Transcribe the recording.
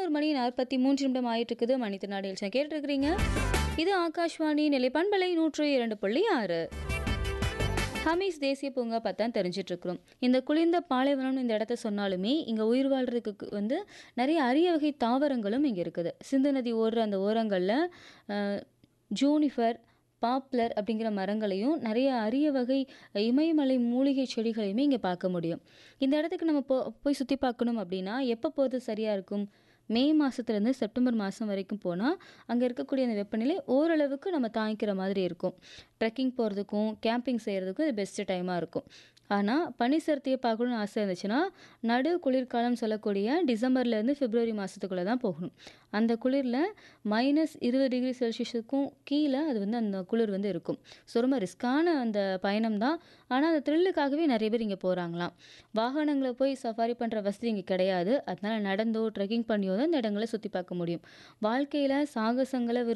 மணி நாற்பத்தி மூன்று நிமிடம் ஆயிட்டு இருக்குது மணித்து நாடு கேட்டு இருக்கிறீங்க இது ஆகாஷ்வாணி நிலை பண்பலை நூற்று இரண்டு புள்ளி ஆறு ஹமீஸ் தேசிய பூங்கா பார்த்தா தெரிஞ்சிட்டு இருக்கிறோம் இந்த குளிர்ந்த பாலைவனம்னு இந்த இடத்த சொன்னாலுமே இங்கே உயிர் வாழ்றதுக்கு வந்து நிறைய அரிய வகை தாவரங்களும் இங்கே இருக்குது சிந்து நதி ஓடுற அந்த ஓரங்களில் ஜூனிஃபர் பாப்லர் அப்படிங்கிற மரங்களையும் நிறைய அரிய வகை இமயமலை மூலிகை செடிகளையுமே இங்கே பார்க்க முடியும் இந்த இடத்துக்கு நம்ம போ போய் சுற்றி பார்க்கணும் அப்படின்னா எப்போ போகிறது சரியாக இருக்கும் மே மாதத்துலேருந்து செப்டம்பர் மாதம் வரைக்கும் போனால் அங்கே இருக்கக்கூடிய அந்த வெப்பநிலை ஓரளவுக்கு நம்ம தாங்கிக்கிற மாதிரி இருக்கும் ட்ரெக்கிங் போகிறதுக்கும் கேம்பிங் செய்கிறதுக்கும் இது பெஸ்ட்டு டைமாக இருக்கும் ஆனால் பனிசரத்தையை பார்க்கணுன்னு ஆசை இருந்துச்சுன்னா நடு குளிர்காலம் சொல்லக்கூடிய டிசம்பர்லேருந்து பிப்ரவரி மாதத்துக்குள்ளே தான் போகணும் அந்த குளிரில் மைனஸ் இருபது டிகிரி செல்சியஸுக்கும் கீழே அது வந்து அந்த குளிர் வந்து இருக்கும் ஸோ ரொம்ப ரிஸ்க்கான அந்த பயணம் தான் ஆனால் அந்த த்ரில்லுக்காகவே நிறைய பேர் இங்கே போகிறாங்களாம் வாகனங்களை போய் சஃபாரி பண்ணுற வசதி இங்கே கிடையாது அதனால் நடந்தோ ட்ரெக்கிங் பண்ணியோ தான் இந்த இடங்களை சுற்றி பார்க்க முடியும் வாழ்க்கையில் சாகசங்களை